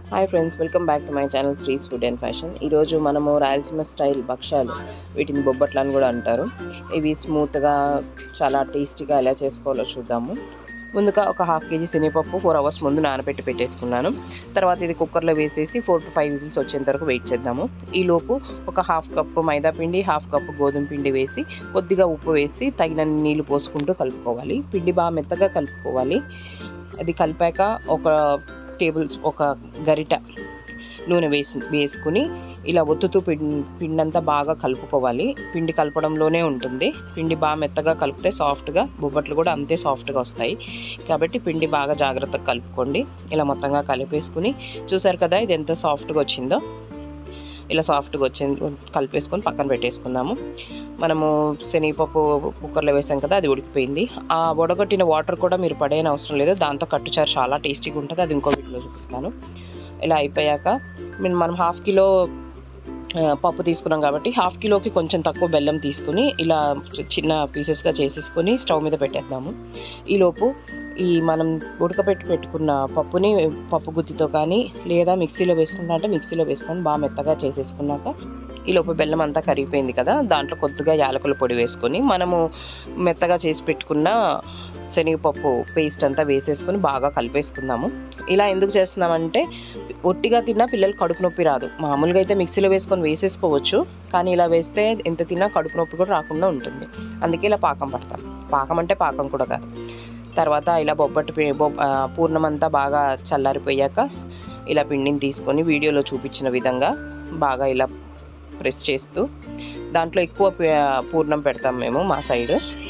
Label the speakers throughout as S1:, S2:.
S1: hi friends welcome back to my channel Sri's food and fashion ఈరోజు మనము Rayalaseema style భక్ష్యాలు వీటిని బొబ్బట్లు అని కూడా అంటారు ఇవి స్మూత్గా చాలా టేస్టీగా ఎలా చేసుకోవాలో చూద్దాము ముందుగా ఒక హాఫ్ కేజీ శనగపప్పు ఫోర్ అవర్స్ ముందు నానబెట్టి పెట్టేసుకున్నాను తర్వాత ఇది కుక్కర్లో వేసేసి ఫోర్ టు ఫైవ్ విజిల్స్ వచ్చేంత వరకు వెయిట్ చేద్దాము ఈలోపు ఒక హాఫ్ కప్పు మైదా పిండి హాఫ్ కప్పు గోధుమ పిండి వేసి కొద్దిగా ఉప్పు వేసి తగినన్ని నీళ్లు పోసుకుంటూ కలుపుకోవాలి పిండి బాగా మెత్తగా కలుపుకోవాలి అది కలిపాక ఒక టేబుల్ ఒక గరిట నూనె వేసి వేసుకుని ఇలా ఒత్తుతూ పిండి పిండి అంతా బాగా కలుపుకోవాలి పిండి కలపడంలోనే ఉంటుంది పిండి బాగా మెత్తగా కలిపితే సాఫ్ట్గా బొబ్బట్లు కూడా అంతే సాఫ్ట్గా వస్తాయి కాబట్టి పిండి బాగా జాగ్రత్తగా కలుపుకోండి ఇలా మొత్తంగా కలిపేసుకుని చూసారు కదా ఇది ఎంత సాఫ్ట్గా వచ్చిందో ఇలా సాఫ్ట్గా వచ్చింది కలిపేసుకొని పక్కన పెట్టేసుకుందాము మనము శనగపప్పు కుక్కర్లో వేసాం కదా అది ఉడికిపోయింది ఆ వడగొట్టిన వాటర్ కూడా మీరు పడేయని అవసరం లేదు దాంతో కట్టుచారు చాలా టేస్టీగా ఉంటుంది అది ఇంకో వీటిలో చూపిస్తాను ఇలా అయిపోయాక మేము మనం హాఫ్ కిలో పప్పు తీసుకున్నాం కాబట్టి హాఫ్ కిలోకి కొంచెం తక్కువ బెల్లం తీసుకుని ఇలా చిన్న పీసెస్గా చేసేసుకొని స్టవ్ మీద పెట్టేద్దాము ఈలోపు ఈ మనం ఉడకపెట్టి పెట్టుకున్న పప్పుని పప్పు గుత్తితో కానీ లేదా మిక్సీలో వేసుకున్నా అంటే మిక్సీలో వేసుకొని బాగా మెత్తగా చేసేసుకున్నాక ఈలోపు బెల్లం అంతా కరిగిపోయింది కదా దాంట్లో కొద్దిగా యాలకుల పొడి వేసుకొని మనము మెత్తగా చేసి పెట్టుకున్న శనగపప్పు పేస్ట్ అంతా వేసేసుకొని బాగా కలిపేసుకుందాము ఇలా ఎందుకు చేస్తున్నామంటే ఒట్టిగా తిన్నా పిల్లలు కడుపు నొప్పి రాదు మామూలుగా అయితే మిక్సీలో వేసుకొని వేసేసుకోవచ్చు కానీ ఇలా వేస్తే ఎంత తిన్నా కడుపు నొప్పి కూడా రాకుండా ఉంటుంది అందుకే ఇలా పాకం పడతాం పాకం అంటే పాకం కూడా కాదు తర్వాత ఇలా బొబ్బట్టు పూర్ణం అంతా బాగా చల్లారిపోయాక ఇలా పిండిని తీసుకొని వీడియోలో చూపించిన విధంగా బాగా ఇలా ప్రెస్ చేస్తూ దాంట్లో ఎక్కువ పూర్ణం పెడతాం మేము మా సైడ్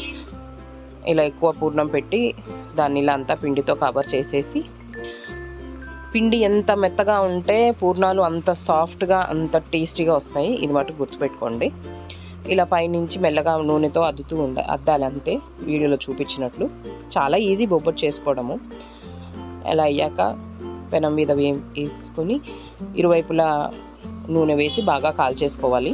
S1: ఇలా ఎక్కువ పూర్ణం పెట్టి దాన్ని ఇలా అంతా పిండితో కవర్ చేసేసి పిండి ఎంత మెత్తగా ఉంటే పూర్ణాలు అంత సాఫ్ట్గా అంత టేస్టీగా వస్తాయి ఇది మటు గుర్తుపెట్టుకోండి ఇలా పైనుంచి మెల్లగా నూనెతో అద్దుతూ ఉండ అద్దాలి అంతే వీడియోలో చూపించినట్లు చాలా ఈజీ బొబ్బట్ చేసుకోవడము అలా అయ్యాక పెనం మీద వేసుకొని ఇరువైపులా నూనె వేసి బాగా కాల్చేసుకోవాలి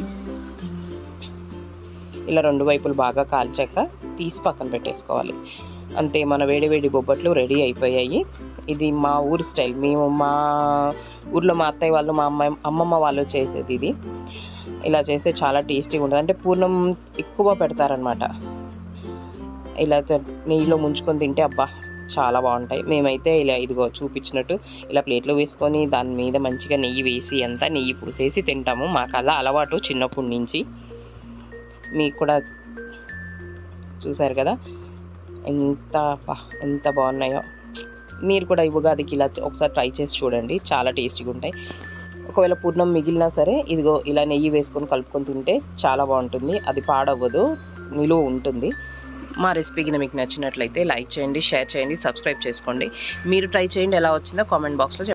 S1: ఇలా రెండు వైపులు బాగా కాల్చాక తీసి పక్కన పెట్టేసుకోవాలి అంతే మన వేడి వేడి బొబ్బట్లు రెడీ అయిపోయాయి ఇది మా ఊరి స్టైల్ మేము మా ఊర్లో మా అత్తయ్య వాళ్ళు మా అమ్మాయి అమ్మమ్మ వాళ్ళు చేసేది ఇది ఇలా చేస్తే చాలా టేస్టీగా ఉంటుంది అంటే పూర్ణం ఎక్కువ పెడతారనమాట ఇలా నెయ్యిలో ముంచుకొని తింటే అబ్బా చాలా బాగుంటాయి మేమైతే ఇలా ఇదిగో చూపించినట్టు ఇలా ప్లేట్లో వేసుకొని దాని మీద మంచిగా నెయ్యి వేసి అంతా నెయ్యి పూసేసి తింటాము మాకు అలా అలవాటు చిన్నప్పటి నుంచి మీకు కూడా చూసారు కదా ఎంత ఎంత బాగున్నాయో మీరు కూడా ఈ ఉగాదికి ఇలా ఒకసారి ట్రై చేసి చూడండి చాలా టేస్టీగా ఉంటాయి ఒకవేళ పూర్ణం మిగిలినా సరే ఇదిగో ఇలా నెయ్యి వేసుకొని కలుపుకొని తింటే చాలా బాగుంటుంది అది పాడవ్వదు నిలువ ఉంటుంది మా రెసిపీకి మీకు నచ్చినట్లయితే లైక్ చేయండి షేర్ చేయండి సబ్స్క్రైబ్ చేసుకోండి మీరు ట్రై చేయండి ఎలా వచ్చిందో కామెంట్ బాక్స్లో